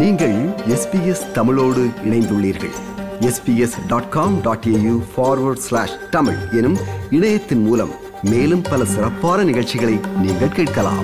நீங்கள் எஸ்பிஎஸ் தமிழோடு இணைந்துள்ளீர்கள் SBS dot com dot AU forward slash Tamil எனும் இணையத்தின் மூலம் மேலும் பல சிறப்பான நிகழ்ச்சிகளை நீங்கள் கேட்கலாம்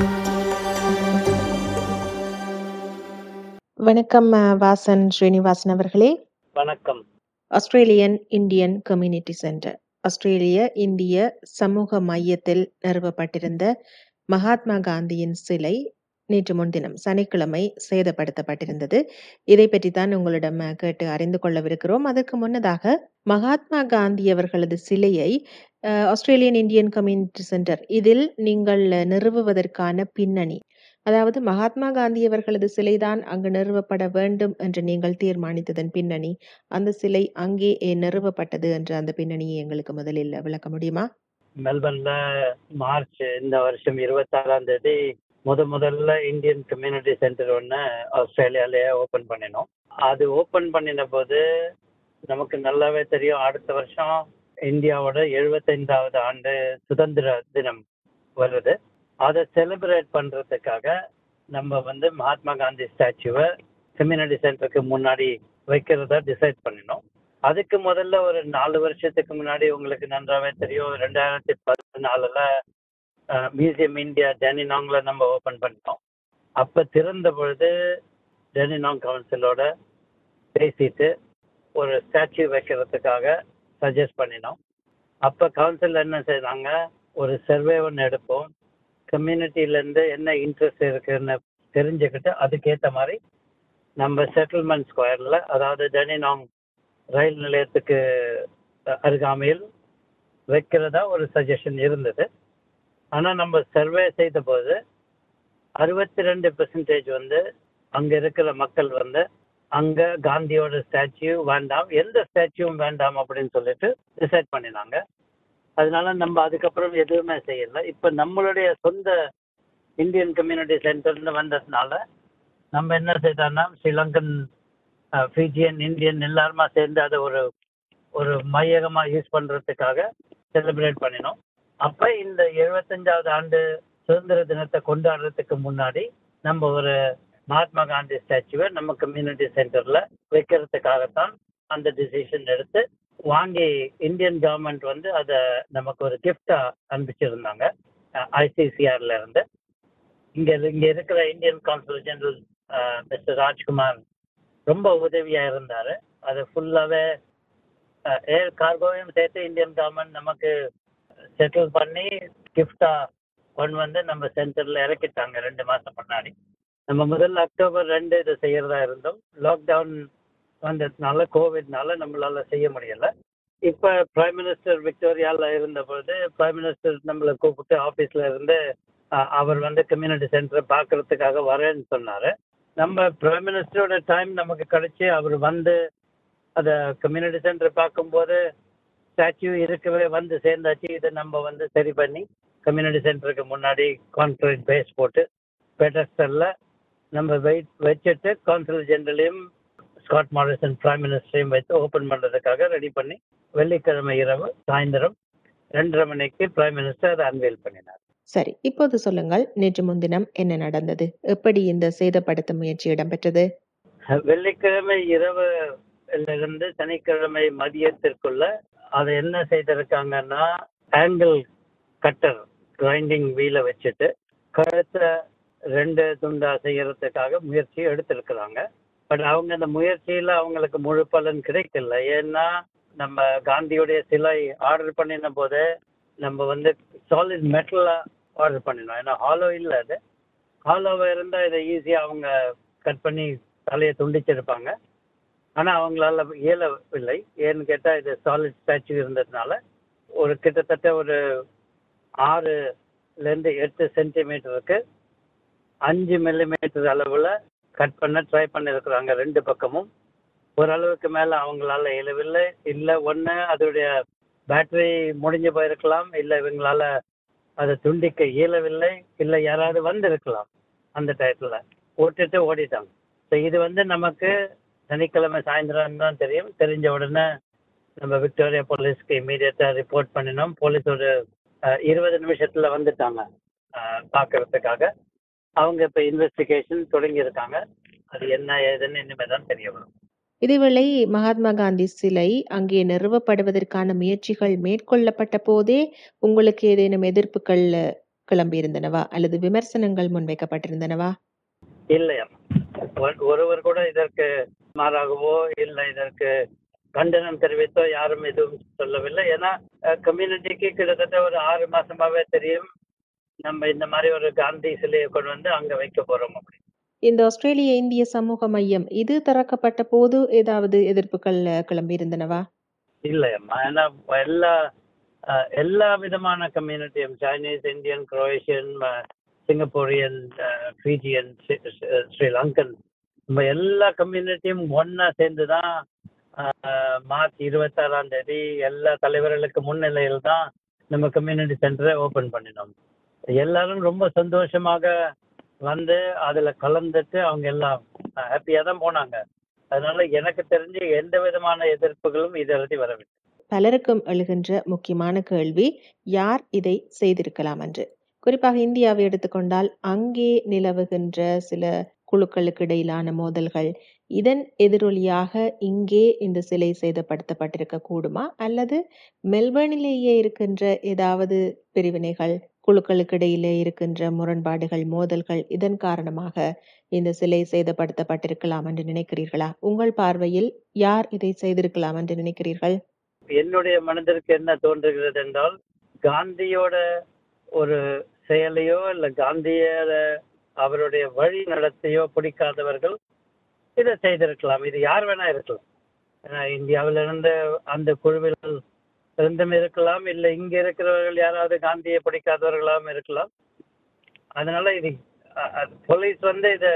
வணக்கம் அஹ், வாசன் ஸ்ரீனிவாசன் அவர்களே வணக்கம் ஆஸ்திரேலியன் இந்தியன் கம்யூனிட்டி சென்டர் ஆஸ்திரேலிய இந்திய சமூக மையத்தில் நிறுவப்பட்டிருந்த மகாத்மா காந்தியின் சிலை நேற்று முன்தினம் சனிக்கிழமை சேதப்படுத்தப்பட்டிருந்தது இதை பற்றி தான் உங்களிடம் அஹ், கேட்டு அறிந்து கொள்ளவிருக்கிறோம் அதற்கு முன்னதாக மகாத்மா காந்தி அவர்களது சிலையை uh, Australian Indian community centre இதில் நீங்கள் அஹ், நிறுவுவதற்கான பின்னணி அதாவது மகாத்மா காந்தி அவர்களது சிலைதான் அங்கு நிறுவப்பட வேண்டும் என்று நீங்கள் தீர்மானித்ததன் பின்னணி அந்த சிலை அங்கே ஏன் நிறுவப்பட்டது என்ற அந்த பின்னணியை எங்களுக்கு முதலில் விளக்க முடியுமா மெல்பர்ன்ல மார்ச் இந்த வருஷம் இருபத்தாறாம் தேதி முத முதல்ல இந்தியன் கம்யூனிட்டி சென்டர் ஒன்று ஆஸ்திரேலியாலேயே ஓப்பன் பண்ணினோம் அது ஓப்பன் பண்ணின போது நமக்கு நல்லாவே தெரியும் அடுத்த வருஷம் இந்தியாவோட எழுபத்தைந்தாவது ஆண்டு சுதந்திர தினம் வருது அதை செலிப்ரேட் பண்றதுக்காக நம்ம வந்து மகாத்மா காந்தி ஸ்டாச்சுவை கம்யூனிட்டி சென்டருக்கு முன்னாடி வைக்கிறதா டிசைட் பண்ணினோம் அதுக்கு முதல்ல ஒரு நாலு வருஷத்துக்கு முன்னாடி உங்களுக்கு நன்றாவே தெரியும் ரெண்டாயிரத்தி பதினாலுல மியூசியம் இந்தியா டெனினாங்ல நம்ம ஓபன் பண்ணிட்டோம் அப்ப திறந்த பொழுது டெனினாங் கவுன்சிலோட பேசிட்டு ஒரு ஸ்டாச்சு வைக்கிறதுக்காக சஜஸ்ட் பண்ணினோம் அப்ப கவுன்சில் என்ன செய்தாங்க ஒரு சர்வே ஒன்று எடுப்போம் கம்யூனிட்டிலேருந்து என்ன இன்ட்ரெஸ்ட் இருக்குன்னு தெரிஞ்சுக்கிட்டு அதுக்கேற்ற மாதிரி நம்ம செட்டில்மெண்ட் ஸ்கொயரில் அதாவது டெனினாங் ரயில் நிலையத்துக்கு அஹ், அருகாமையில் வைக்கிறதா ஒரு சஜஷன் இருந்தது ஆனால் நம்ம சர்வே செய்த போது அறுபத்தி ரெண்டு பெர்சன்டேஜ் வந்து அங்கே இருக்கிற மக்கள் வந்து அங்கே காந்தியோட ஸ்டாச்சு வேண்டாம் எந்த ஸ்டாச்சுவும் வேண்டாம் அப்படின்னு சொல்லிட்டு டிசைட் பண்ணினாங்க அதனால நம்ம அதுக்கப்புறம் எதுவுமே செய்யல இப்போ நம்மளுடைய சொந்த இந்தியன் கம்யூனிட்டி சென்டர்னு வந்ததுனால நம்ம என்ன செய்தோம்னா ஸ்ரீலங்கன் அஹ், ஃபிஜியன் இந்தியன் எல்லாருமா சேர்ந்து அதை ஒரு ஒரு மையகமா யூஸ் பண்றதுக்காக செலிப்ரேட் பண்ணினோம் அப்ப இந்த எழுபத்தஞ்சாவது ஆண்டு சுதந்திர தினத்தை கொண்டாடுறதுக்கு முன்னாடி நம்ம ஒரு மகாத்மா காந்தி ஸ்டாச்சுவை நம்ம கம்யூனிட்டி சென்டர்ல வைக்கிறதுக்காகத்தான் அந்த டிசிஷன் எடுத்து வாங்கி இந்தியன் கவர்மெண்ட் வந்து அதை நமக்கு ஒரு கிஃப்டா அனுப்பிச்சிருந்தாங்க ஐசிசிஆர்ல இருந்து இங்க இங்க இருக்கிற Indian consul general mister Rajkumar ரொம்ப உதவியா இருந்தாரு அது ஃபுல்லாவே ஏர் கார்கோவையும் சேர்த்து இந்தியன் கவர்மெண்ட் நமக்கு செட்டில் பண்ணி கிஃப்டா கொண்டு வந்து நம்ம சென்டர்ல இறக்கிட்டாங்க ரெண்டு மாசம் முன்னாடி நம்ம முதல்ல அக்டோபர் ரெண்டு இதை செய்யறதா இருந்தோம் லாக்டவுன் வந்ததுனால கோவிட்னால நம்மளால செய்ய முடியல இப்ப பிரைம் மினிஸ்டர் விக்டோரியால இருந்த பொழுது பிரைம் மினிஸ்டர் நம்மளை கூப்பிட்டு ஆபீஸ்ல இருந்து அஹ், அவர் வந்து கம்யூனிட்டி சென்டரை பார்க்கறதுக்காக வரேன்னு சொன்னாரு நம்ம பிரைம் மினிஸ்டரோட டைம் நமக்கு கிடைச்சு அவர் வந்து அதை கம்யூனிட்டி சென்டர் பார்க்கும்போது ஸ்டாச்சு இருக்கவே வந்து சேர்ந்தாச்சு இதை நம்ம வந்து சரி பண்ணி கம்யூனிட்டி சென்டருக்கு முன்னாடி கான்கிரீட் பேஸ் போட்டு பெடஸ்டல்ல நம்ம வெயிட் வச்சுட்டு கான்சுல் ஜெனரலையும் ஸ்காட் மாரிசன் பிரைம் மினிஸ்டரையும் வைத்து ஓப்பன் பண்ணுறதுக்காக ரெடி பண்ணி வெள்ளிக்கிழமை இரவு சாயந்தரம் ரெண்டரை மணிக்கு பிரைம் மினிஸ்டர் அதை அன்வெயில் பண்ணினார் சரி இப்போது சொல்லுங்கள் நேற்று முன்தினம் என்ன நடந்தது எப்படி இந்த சேதப்படுத்தும் முயற்சி இடம்பெற்றது வெள்ளிக்கிழமை இரவு இருந்து சனிக்கிழமை மதியத்திற்குள்ள அதை என்ன செய்திருக்காங்கன்னா ஆங்கிள் கட்டர் கிரைண்டிங் வீலை வச்சுட்டு கழுத்தை ரெண்டு துண்டா செய்யறதுக்காக முயற்சி எடுத்திருக்கிறாங்க பட் அவங்க அந்த முயற்சியில அவங்களுக்கு முழு பலன் கிடைக்கல ஏன்னா நம்ம காந்தியுடைய சிலை ஆர்டர் பண்ணின போது நம்ம வந்து சாலிட் மெட்டலா ஆர்டர் பண்ணினோம் ஏன்னா ஹாலோ இல்லை அது ஹாலோவா இருந்தா இதை ஈஸியா அவங்க கட் பண்ணி தலையை துண்டிச்சிருப்பாங்க ஆனா அவங்களால இயலவில்லை ஏன்னு கேட்டா இது சாலிட் ஸ்டாச்சு இருந்ததுனால ஒரு கிட்டத்தட்ட ஒரு ஆறுல இருந்து எட்டு சென்டிமீட்டருக்கு அஞ்சு மில்லிமீட்டர் அளவுல கட் பண்ண ட்ரை பண்ணிருக்கிறாங்க ரெண்டு பக்கமும் ஓரளவுக்கு மேல அவங்களால இயலவில்லை இல்ல ஒண்ணு அதோடைய பேட்டரி முடிஞ்சு போயிருக்கலாம் இல்ல இவங்களால அதை துண்டிக்க இயலவில்லை இல்ல யாராவது வந்திருக்கலாம் அந்த டயத்துல ஓட்டுட்டு ஓடிட்டாங்க ஸோ இது வந்து நமக்கு சனிக்கிழமை சாயந்தரம் தான் தெரியும் தெரிஞ்ச உடனே நம்ம விக்டோரியா போலீஸ்க்கு இமீடியட்டா ரிப்போர்ட் பண்ணினோம் போலீஸ் ஒரு அஹ், இருபது நிமிஷத்துல வந்துட்டாங்க அஹ், பார்க்கறதுக்காக அவங்க இப்ப இன்வெஸ்டிகேஷன் தொடங்கி இருக்காங்க அது என்ன ஏதுன்னு இனிமே தான் தெரிய வரும் இதேவேளை மகாத்மா காந்தி சிலை அங்கே நிறுவப்படுவதற்கான முயற்சிகள் மேற்கொள்ளப்பட்ட போதே உங்களுக்கு ஏதேனும் எதிர்ப்புகள் கிளம்பியிருந்தனவா அல்லது விமர்சனங்கள் முன்வைக்கப்பட்டிருந்தனவா இல்லையா ஒரு- ஒருவர் கூட இதற்கு மாறாகவோ இல்லை இதற்கு கண்டனம் தெரிவித்தோ யாரும் எதுவும் சொல்லவில்லை ஏன்னா கம்யூனிட்டிக்கு கிட்டத்தட்ட ஒரு ஆறு மாசமாவே தெரியும் நம்ம இந்த மாதிரி ஒரு காந்தி சிலையை கொண்டு வந்து அங்க வைக்க போறோம் அப்படி இந்த ஆஸ்திரேலிய இந்திய சமூக மையம் இது திறக்கப்பட்ட போது ஏதாவது எதிர்ப்புகள் கிளம்பியிருந்தனவா இல்லையம்மா ஏன்னா எல்லா அஹ், எல்லா விதமான கம்யூனிட்டியும் Chinese Indian Croatian Singaporean Fijian Sri Lankan நம்ம எல்லா கம்யூனிட்டியும் ஒன்னா சேர்ந்து தான் மார்ச் இருபத்தாறாம் தேதி எல்லா தலைவர்களுக்கு முன்னிலையில் தான் நம்ம கம்யூனிட்டி சென்டரை ஓபன் பண்ணினோம் எல்லாரும் ரொம்ப சந்தோஷமாக வந்து அதுல கலந்துட்டு அவங்க எல்லாம் ஹாப்பியா தான் போனாங்க அதனால எனக்கு தெரிஞ்சு எந்த விதமான எதிர்ப்புகளும் இதற்கு வரவில்லை பலருக்கும் எழுகின்ற முக்கியமான கேள்வி யார் இதை செய்திருக்கலாம் என்று குறிப்பாக இந்தியாவை எடுத்துக்கொண்டால் அங்கே நிலவுகின்ற சில குழுக்களுக்கு இடையிலான மோதல்கள் இதன் எதிரொலியாக இங்கே இந்த சிலை சேதப்படுத்தப்பட்டிருக்க கூடுமா அல்லது மெல்பர்னிலேயே இருக்கின்ற ஏதாவது பிரிவினைகள் குழுக்களுக்கு இடையிலே இருக்கின்ற முரண்பாடுகள் மோதல்கள் இதன் காரணமாக இந்த சிலை சேதப்படுத்தப்பட்டிருக்கலாம் என்று நினைக்கிறீர்களா உங்கள் பார்வையில் யார் இதை செய்திருக்கலாம் என்று நினைக்கிறீர்கள் என்னுடைய மனதிற்கு என்ன தோன்றுகிறது என்றால் காந்தியோட ஒரு செயலையோ இல்ல காந்தியோட அவருடைய வழி நடத்தையோ பிடிக்காதவர்கள் இதை செய்திருக்கலாம் இது யார் வேணா இருக்கலாம் ஏன்னா இந்தியாவில இருந்து அந்த குழுவில் இருந்தும் இருக்கலாம் இல்லை இங்க இருக்கிறவர்கள் யாராவது காந்தியை பிடிக்காதவர்களாகவும் இருக்கலாம் அதனால இது போலீஸ் வந்து இதை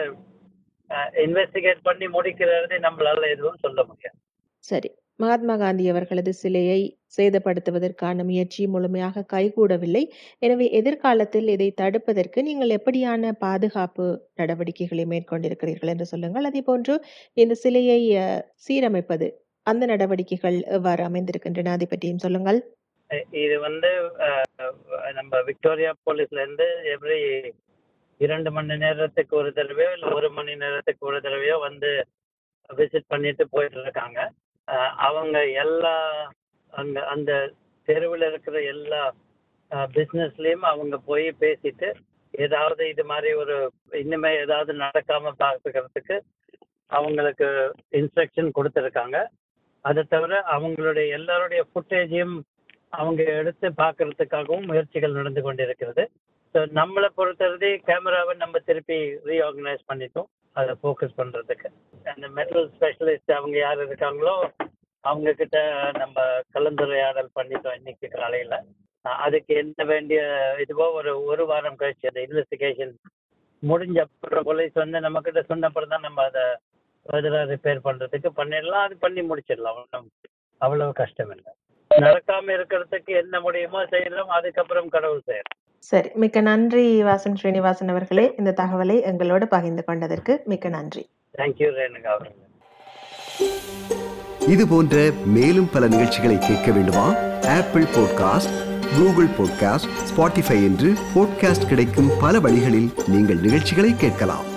இன்வெஸ்டிகேட் பண்ணி முடிக்கிறது நம்மளால எதுவும் சொல்ல முடியாது சரி மகாத்மா காந்தி அவர்களது சிலையை சேதப்படுத்துவதற்கான முயற்சி முழுமையாக கைகூடவில்லை எனவே எதிர்காலத்தில் இதை தடுப்பதற்கு நீங்கள் எப்படியான பாதுகாப்பு நடவடிக்கைகளை மேற்கொண்டிருக்கிறீர்கள் என்று சொல்லுங்கள் அதே போன்று இந்த சிலையை அஹ், சீரமைப்பது அந்த நடவடிக்கைகள் எவ்வாறு அமைந்திருக்கின்றன அதை பற்றியும் சொல்லுங்கள் இ- இது வந்து அஹ், நம்ம விக்டோரியா போலீஸ்ல இருந்து எவ்ரி இரண்டு மணி நேரத்துக்கு ஒரு தடவையோ இல்லை ஒரு மணி நேரத்துக்கு ஒரு தடவையோ வந்து விசிட் பண்ணிட்டு போயிட்டு இருக்காங்க அஹ், அவங்க எல்லா அங்க அந்த தெருவில் இருக்கிற எல்லா பிஸ்னஸ்லயும் அவங்க போய் பேசிட்டு ஏதாவது இது மாதிரி ஒரு இனிமே ஏதாவது நடக்காம பார்த்துக்கிறதுக்கு அவங்களுக்கு இன்ஸ்ட்ரக்ஷன் கொடுத்துருக்காங்க அதை தவிர அவங்களுடைய எல்லாருடைய ஃபுட்டேஜையும் அவங்க எடுத்து பார்க்கறதுக்காகவும் முயற்சிகள் நடந்து கொண்டிருக்கிறது ஸோ நம்மளை பொறுத்தவரை கேமராவை நம்ம திருப்பி ரீஆர்கனைஸ் பண்ணிட்டோம் அதை ஃபோக்கஸ் பண்றதுக்கு அந்த மெட்டல் ஸ்பெஷலிஸ்ட் அவங்க யார் இருக்காங்களோ அவங்க கிட்ட நம்ம கலந்துரையாடல் பண்ணிட்டோம் இன்னைக்கு காலையில அஹ் அதுக்கு என்ன வேண்டிய இதுவோ ஒரு ஒரு வாரம் கழிச்சு அந்த இன்வெஸ்டிகேஷன் முடிஞ்ச அப்புறம் போலீஸ் வந்து நம்ம கிட்ட சொன்ன அப்புறம் தான் நம்ம அதை ஃபர்தரா ரிப்பேர் பண்றதுக்கு பண்ணிடலாம் அது பண்ணி முடிச்சிடலாம் ஒன்றும் அவ்வளவு கஷ்டம் இல்லை நடக்காம இருக்கிறதுக்கு என்ன முடியுமோ செய்யலாம் அதுக்கப்புறம் கடவுள் செய்யலாம் சரி மிக்க நன்றி வாசன் ஸ்ரீனிவாசன் அவர்களே இந்த தகவலை எங்களோடு பகிர்ந்து கொண்டதற்கு மிக்க நன்றி தேங்க்யூ ரேணுகா அவர்கள் இது போன்ற மேலும் பல நிகழ்ச்சிகளை கேட்க வேண்டுமா Apple podcast Google podcast Spotify என்று பாட்காஸ்ட் கிடைக்கும் பல வழிகளில் நீங்கள் நிகழ்ச்சிகளை கேட்கலாம்